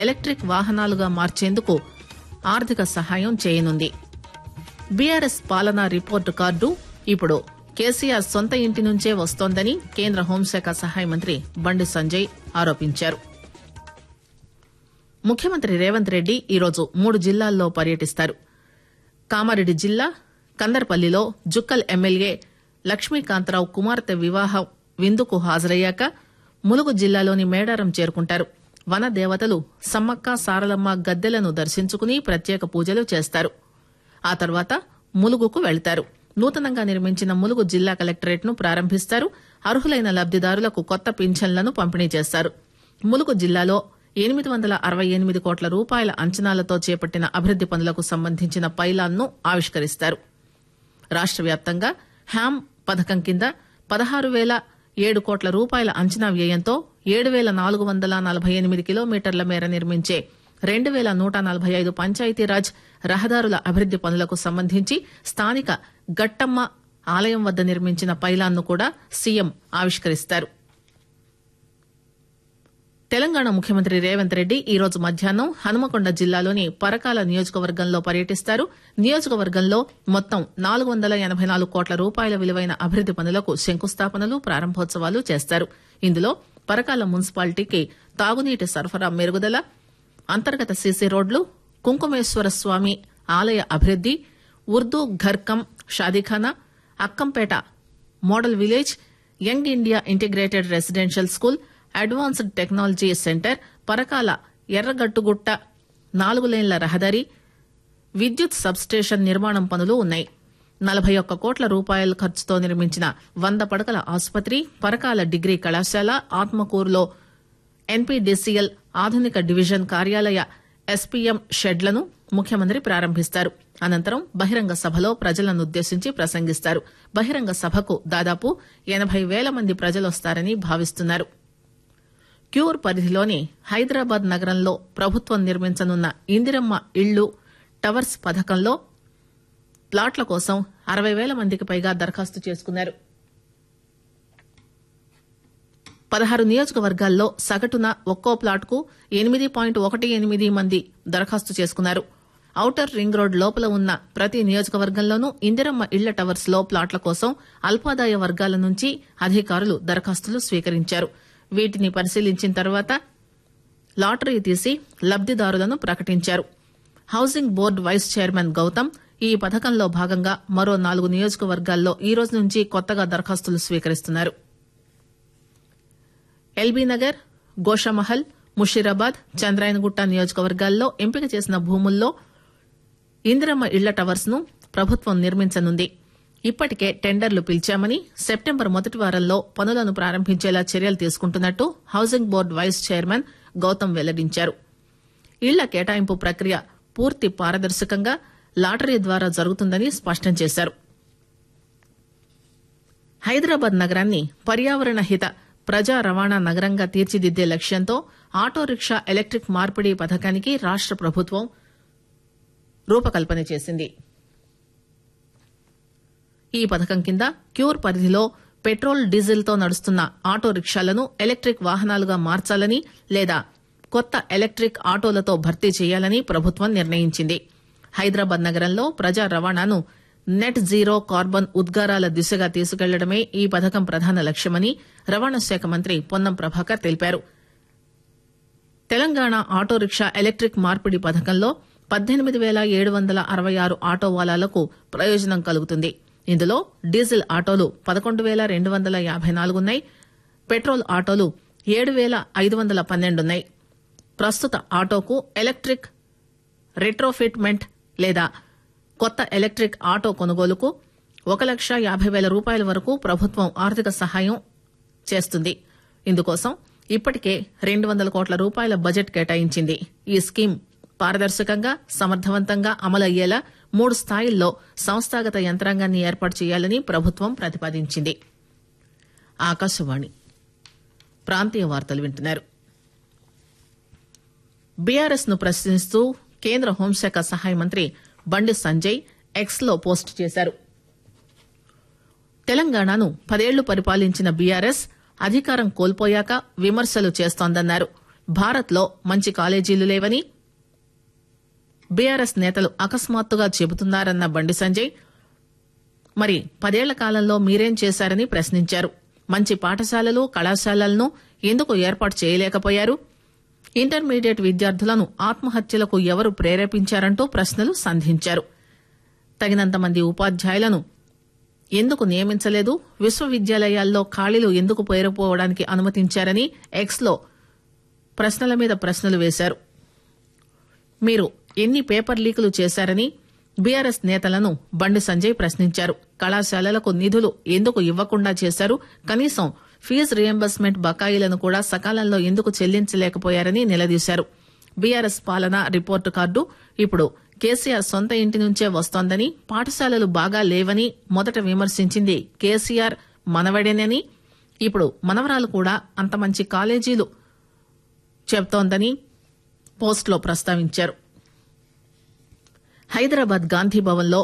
electric వాహనాలుగా మార్చేందుకు ఆర్థిక సహాయం చేయనుంది బీఆర్ఎస్ పాలనా రిపోర్టు కార్డు ఇప్పుడు కేసీఆర్ సొంత ఇంటి నుంచే వస్తోందని కేంద్ర హోంశాఖ సహాయ మంత్రి బండి సంజయ్ ఆరోపించారు ముఖ్యమంత్రి రేవంత్ రెడ్డి ఈరోజు మూడు జిల్లాల్లో పర్యటిస్తారు కామారెడ్డి జిల్లా కందర్పల్లిలో జుక్కల్ ఎమ్మెల్యే లక్ష్మీకాంతరావు కుమార్తె వివాహం విందుకు హాజరయ్యాక ములుగు జిల్లాలోని మేడారం చేరుకుంటారు వన దేవతలు సమ్మక్క సారలమ్మ గద్దెలను దర్శించుకుని ప్రత్యేక పూజలు చేస్తారు ఆ తర్వాత ములుగుకు వెళ్తారు నూతనంగా నిర్మించిన ములుగు జిల్లా కలెక్టరేట్ ను ప్రారంభిస్తారు అర్హులైన లబ్దిదారులకు కొత్త పింఛన్లను పంపిణీ చేస్తారు ములుగు జిల్లాలో ఎనిమిది వందల అరవై ఎనిమిది కోట్ల రూపాయల అంచనాలతో చేపట్టిన అభివృద్ది పనులకు సంబంధించిన పైలాన్ను ఆవిష్కరిస్తారు రాష్ట వ్యాప్తంగా హ్యామ్ పథకం కింద పదహారు వేల ఏడు కోట్ల రూపాయల అంచనా వ్యయంతో ఏడు వేల నాలుగు వందల నలభై ఎనిమిది కిలోమీటర్ల మేర నిర్మించే రెండు వేల నూట నలభై ఐదు పంచాయతీరాజ్ రహదారుల అభివృద్ది పనులకు సంబంధించి స్థానిక గట్టమ్మ ఆలయం వద్ద నిర్మించిన పైలాన్ను కూడా సీఎం ఆవిష్కరిస్తారు తెలంగాణ ముఖ్యమంత్రి రేవంత్ రెడ్డి ఈ రోజు మధ్యాహ్నం హనుమకొండ జిల్లాలోని పరకాల నియోజకవర్గంలో పర్యటిస్తారు నియోజకవర్గంలో మొత్తం నాలుగు వందల ఎనబై నాలుగు కోట్ల రూపాయల విలువైన అభివృద్ది పనులకు శంకుస్థాపనలు ప్రారంభోత్సవాలు చేస్తారు ఇందులో పరకాల మున్సిపాలిటీకి తాగునీటి సరఫరా మెరుగుదల అంతర్గత సీసీ రోడ్లు కుంకుమేశ్వర స్వామి ఆలయ అభివృద్ది Urdu Ghar cum Shadikhana Akkampet model village young India integrated residential school advanced technology centre Parakala Erragattugutta నాలుగు లేన్ల రహదారి విద్యుత్ సబ్స్టేషన్ నిర్మాణం పనులు ఉన్నాయి నలభై ఒక్క కోట్ల రూపాయల ఖర్చుతో నిర్మించిన వంద పడకల ఆసుపత్రి పరకాల డిగ్రీ కళాశాల ఆత్మకూరులో ఎన్పీడీసీఎల్ ఆధునిక డివిజన్ కార్యాలయ ఎస్పీఎం షెడ్లను ముఖ్యమంత్రి ప్రారంభిస్తారు అనంతరం బహిరంగ సభలో ప్రజలనుద్దేశించి ప్రసంగిస్తారు బహిరంగ సభకు దాదాపు ఎనబై వేల మంది ప్రజలొస్తారని భావిస్తున్నారు క్యూర్ పరిధిలోని హైదరాబాద్ నగరంలో ప్రభుత్వం నిర్మించనున్న ఇందిరమ్మ ఇళ్లు టవర్స్ పథకంలో ప్లాట్ల కోసం అరవై వేల మందికి పైగా దరఖాస్తు చేసుకున్నారు పదహారు నియోజకవర్గాల్లో సగటున ఒక్కో ప్లాట్కు ఎనిమిది పాయింట్ ఒకటి ఎనిమిది మంది దరఖాస్తు చేసుకున్నారు ఔటర్ రింగ్ రోడ్ లోపల ఉన్న ప్రతి నియోజకవర్గంలోనూ ఇందిరమ్మ ఇళ్ల టవర్స్ లో ప్లాట్ల కోసం అల్పాదాయ వర్గాల నుంచి అధికారులు దరఖాస్తులు స్వీకరించారు వీటిని పరిశీలించిన తర్వాత లాటరీ తీసి లబ్దిదారులను ప్రకటించారు housing board vice chairman Gautam ఈ పథకంలో భాగంగా మరో నాలుగు నియోజకవర్గాల్లో ఈ రోజు నుంచి కొత్తగా దరఖాస్తులు స్వీకరిస్తున్నారు ఎల్బీనగర్ గోషామహల్ ముషీరాబాద్ చంద్రాయనగుట్ట నియోజకవర్గాల్లో ఎంపిక చేసిన భూముల్లో ఇందిరమ్మ ఇళ్ల టవర్స్ ను ప్రభుత్వం నిర్మించనుంది ఇప్పటికే టెండర్లు పిలిచామని సెప్టెంబర్ మొదటి వారంలో పనులను ప్రారంభించేలా చర్యలు తీసుకుంటున్నట్టు housing board vice chairman Gautam వెల్లడించారు ఇళ్ల కేటాయింపు ప్రక్రియ పూర్తి పారదర్శకంగా లాటరీ ద్వారా జరుగుతుందని స్పష్టం చేశారు హైదరాబాద్ నగరాన్ని పర్యావరణ హిత ప్రజా రవాణా నగరంగా తీర్చిదిద్దే లక్ష్యంతో ఆటో రిక్షా ఎలక్ట్రిక్ మార్పిడి పథకానికి రాష్ట ప్రభుత్వం రూపకల్పన చేసింది ఈ పథకం కింద క్యూర్ పరిధిలో పెట్రోల్ డీజిల్ తో నడుస్తున్న ఆటో రిక్షాలను ఎలక్ట్రిక్ వాహనాలుగా మార్చాలని లేదా కొత్త ఎలక్ట్రిక్ ఆటోలతో భర్తీ చేయాలని ప్రభుత్వం నిర్ణయించింది హైదరాబాద్ నగరంలో ప్రజా రవాణాను నెట్ జీరో కార్బన్ ఉద్గారాల దిశగా తీసుకెళ్లడమే ఈ పథకం ప్రధాన లక్ష్యమని రవాణా శాఖ మంత్రి పొన్నం ప్రభాకర్ తెలిపారు తెలంగాణ ఆటో రిక్షా ఎలక్ట్రిక్ మార్పిడి పథకంలో పద్దెనిమిది వేల ఏడు వందల అరవై ఆరు ఆటో వాలాలకు ప్రయోజనం కలుగుతుంది ఇందులో డీజిల్ ఆటోలు పదకొండు వేల రెండు వందల యాభై నాలుగున్నాయి పెట్రోల్ ఆటోలు ఏడు వేల ఐదు వందల పన్నెండున్నాయి ప్రస్తుత ఆటోకు ఎలక్ట్రిక్ రెట్రోఫిట్మెంట్ లేదా కొత్త ఎలక్ట్రిక్ ఆటో కొనుగోలుకు ఒక లక్ష యాభై వేల రూపాయల వరకు ప్రభుత్వం ఆర్థిక సహాయం చేస్తుంది ఇందుకోసం ఇప్పటికే రెండు వందల కోట్ల రూపాయల బడ్జెట్ కేటాయించింది ఈ స్కీమ్ పారదర్శకంగా సమర్థవంతంగా అమలయ్యేలా మూడు స్థాయిల్లో సంస్థాగత యంత్రాంగాన్ని ఏర్పాటు చేయాలని ప్రభుత్వం ప్రతిపాదించింది ఆకాశవాణి ప్రాంతీయ వార్తలు వింటున్నారు బీఆర్ఎస్ ను ప్రశ్నిస్తూ కేంద్ర హోంశాఖ సహాయ మంత్రి బండి సంజయ్ ఎక్స్ లో పోస్ట్ చేశారు తెలంగాణను పదేళ్లు పరిపాలించిన బీఆర్ఎస్ అధికారం కోల్పోయాక విమర్శలు చేస్తోందన్నారు భారత్ లో మంచి కాలేజీలు లేవని బీఆర్ఎస్ నేతలు అకస్మాత్తుగా చెబుతున్నారన్న బండి సంజయ్ మరి పదేళ్ల కాలంలో మీరేం చేశారని ప్రశ్నించారు మంచి పాఠశాలలు కళాశాలలను ఎందుకు ఏర్పాటు చేయలేకపోయారు ఇంటర్మీడియట్ విద్యార్థులను ఆత్మహత్యలకు ఎవరు ప్రేరేపించారంటూ ప్రశ్నలు సంధించారు తగినంత మంది ఉపాధ్యాయులను ఎందుకు నియమించలేదు విశ్వవిద్యాలయాల్లో ఖాళీలు ఎందుకు పేరుపోవడానికి అనుమతించారని ఎక్స్ లో ప్రశ్నల మీద ప్రశ్నలు వేశారు మీరు ఎన్ని పేపర్ లీకులు చేశారని బీఆర్ఎస్ నేతలను బండి సంజయ్ ప్రశ్నించారు కళాశాలలకు నిధులు ఎందుకు ఇవ్వకుండా చేశారు కనీసం ఫీజు రియంబర్స్మెంట్ బకాయిలను కూడా సకాలంలో ఎందుకు చెల్లించలేకపోయారని నిలదీశారు బీఆర్ఎస్ పాలన రిపోర్టు కార్డు ఇప్పుడు కేసీఆర్ సొంత ఇంటి నుంచే వస్తోందని పాఠశాలలు బాగా లేవని మొదట విమర్శించింది కేసీఆర్ మనవడేనని ఇప్పుడు మనవరాలు కూడా అంత మంచి కాలేజీలు చెబుతోందని పోస్టులో ప్రస్తావించారు హైదరాబాద్ గాంధీ భవన్లో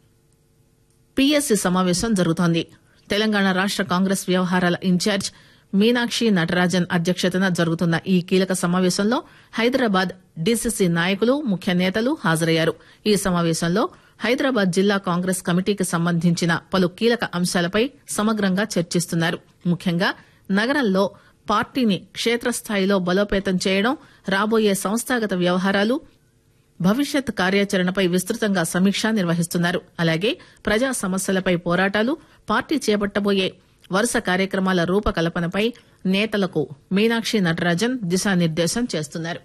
పీఎస్సీ సమావేశం జరుగుతోంది తెలంగాణ రాష్ట కాంగ్రెస్ వ్యవహారాల ఇన్ఛార్జ్ మీనాక్షి నటరాజన్ అధ్యక్షతన జరుగుతున్న ఈ కీలక సమావేశంలో హైదరాబాద్ డీసీసీ నాయకులు ముఖ్య నేతలు హాజరయ్యారు ఈ సమావేశంలో హైదరాబాద్ జిల్లా కాంగ్రెస్ కమిటీకి సంబంధించిన పలు కీలక అంశాలపై సమగ్రంగా చర్చిస్తున్నారు ముఖ్యంగా నగరంలో పార్టీని క్షేత్రస్థాయిలో బలోపేతం చేయడం రాబోయే సంస్థాగత వ్యవహారాలు భవిష్యత్ కార్యాచరణపై విస్తృతంగా సమీక్ష నిర్వహిస్తున్నారు అలాగే ప్రజా సమస్యలపై పోరాటాలు పార్టీ చేపట్టబోయే వరుస కార్యక్రమాల రూపకల్పనపై నేతలకు మీనాక్షి నటరాజన్ దిశానిర్దేశం చేస్తున్నారు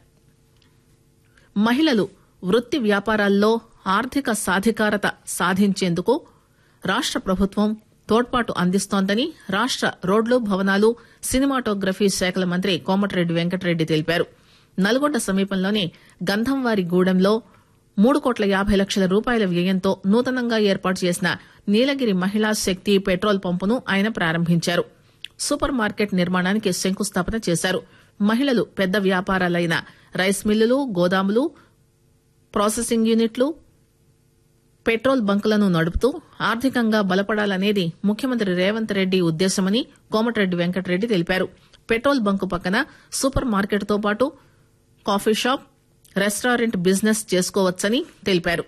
మహిళలు వృత్తి వ్యాపారాల్లో ఆర్థిక సాధికారత సాధించేందుకు రాష్ట ప్రభుత్వం తోడ్పాటు అందిస్తోందని రాష్ట రోడ్లు భవనాలు సినిమాటోగ్రఫీ శాఖల మంత్రి కోమటిరెడ్డి వెంకటరెడ్డి తెలిపారు నల్గొండ సమీపంలోని గంధంవారి గూడెంలో మూడు కోట్ల యాభై లక్షల రూపాయల వ్యయంతో నూతనంగా ఏర్పాటు చేసిన నీలగిరి మహిళా శక్తి పెట్రోల్ పంపును ఆయన ప్రారంభించారు సూపర్ మార్కెట్ నిర్మాణానికి శంకుస్థాపన చేశారు మహిళలు పెద్ద వ్యాపారాలైన రైస్ మిల్లులు గోదాములు ప్రాసెసింగ్ యూనిట్లు పెట్రోల్ బంకులను నడుపుతూ ఆర్థికంగా బలపడాలనేది ముఖ్యమంత్రి రేవంత్ రెడ్డి ఉద్దేశమని కోమటిరెడ్డి వెంకటరెడ్డి తెలిపారు పెట్రోల్ బంకు పక్కన సూపర్ మార్కెట్తో పాటు కాఫీ షాప్ రెస్టారెంట్ బిజినెస్ చేసుకోవచ్చని తెలిపారు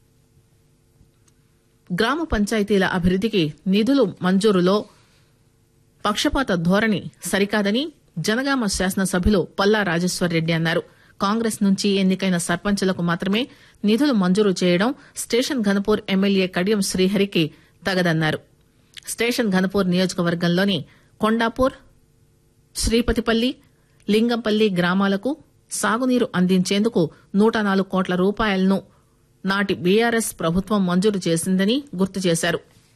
గ్రామ పంచాయతీల అభివృద్దికి నిధులు మంజూరులో పక్షపాత ధోరణి సరికాదని జనగామ శాసనసభ్యులు పల్లా రాజేశ్వరరెడ్డి అన్నారు కాంగ్రెస్ నుంచి ఎన్నికైన సర్పంచులకు మాత్రమే నిధులు మంజూరు చేయడం స్టేషన్ ఘనపూర్ ఎమ్మెల్యే కడియం శ్రీహరికి తగదన్నారు స్టేషన్ ఘనపూర్ నియోజకవర్గంలోని కొండాపూర్ శ్రీపతిపల్లి లింగంపల్లి గ్రామాలకు సాగునీరు అందించేందుకు నూట నాలుగు కోట్ల రూపాయలను నాటి బీఆర్ఎస్ ప్రభుత్వం మంజూరు చేసిందని గుర్తు చేశారు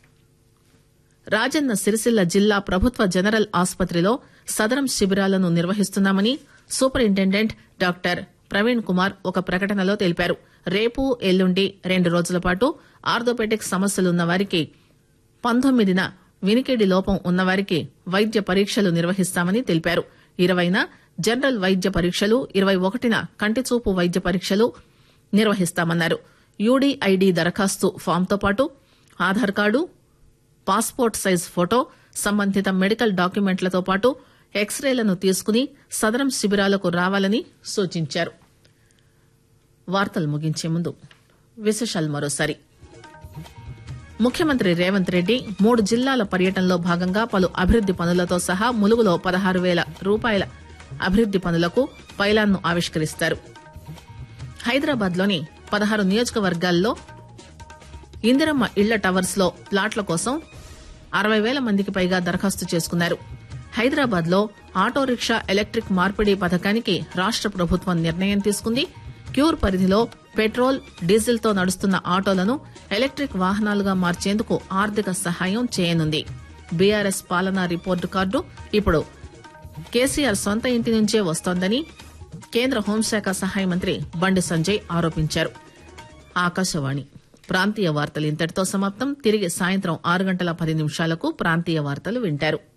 రాజన్న సిరిసిల్ల జిల్లా ప్రభుత్వ జనరల్ ఆసుపత్రిలో సదరం శిబిరాలను నిర్వహిస్తున్నామని సూపరింటెండెంట్ డాక్టర్ ప్రవీణ్ కుమార్ ఒక ప్రకటనలో తెలిపారు రేపు ఎల్లుండి రెండు రోజుల పాటు ఆర్థోపెటిక్ సమస్యలున్న వారికి పంతొమ్మిదిన వినికిడి లోపం ఉన్నవారికి వైద్య పరీక్షలు నిర్వహిస్తామని తెలిపారు ఇరవైన జనరల్ వైద్య పరీక్షలు ఇరవై ఒకటిన కంటిచూపు వైద్య పరీక్షలు నిర్వహిస్తామన్నారు యూడీఐడీ దరఖాస్తు ఫామ్తో పాటు Aadhaar card passport size photo సంబంధిత మెడికల్ డాక్యుమెంట్లతో పాటు ఎక్స్రేలను తీసుకుని సదరం శిబిరాలకు రావాలని సూచించారు వార్తలు ముగించే ముందు విశేషాలు మరోసారి ముఖ్యమంత్రి రేవంత్ రెడ్డి మూడు జిల్లాల పర్యటనలో భాగంగా పలు అభివృద్ది పనులతో సహా ములుగులో పదహారు వేల రూపాయల అభివృద్ది పనులకు పైలాన్ను ఆవిష్కరిస్తారు హైదరాబాద్ లోని పదహారు నియోజకవర్గాల్లో ఇందిరమ్మ ఇళ్ల టవర్స్ లో ప్లాట్ల కోసం అరవై వేల మందికి పైగా దరఖాస్తు చేసుకున్నారు హైదరాబాద్ లో ఆటో రిక్షా ఎలక్ట్రిక్ మార్పిడి పథకానికి రాష్ట ప్రభుత్వం నిర్ణయం తీసుకుంది క్యూర్ పరిధిలో పెట్రోల్ డీజిల్ తో నడుస్తున్న ఆటోలను ఎలక్ట్రిక్ వాహనాలుగా మార్చేందుకు ఆర్థిక సహాయం చేయనుంది బీఆర్ఎస్ పాలనా రిపోర్టు కార్డు ఇప్పుడు కేసీఆర్ సొంత ఇంటి నుంచే వస్తోందని కేంద్ర హోంశాఖ సహాయ మంత్రి బండి సంజయ్ ఆరోపించారు ఆకాశవాణి ప్రాంతీయ వార్తలు ఇంతటితో సమాప్తం తిరిగి సాయంత్రం ఆరు గంటల పది నిమిషాలకు ప్రాంతీయ వార్తలు వింటారు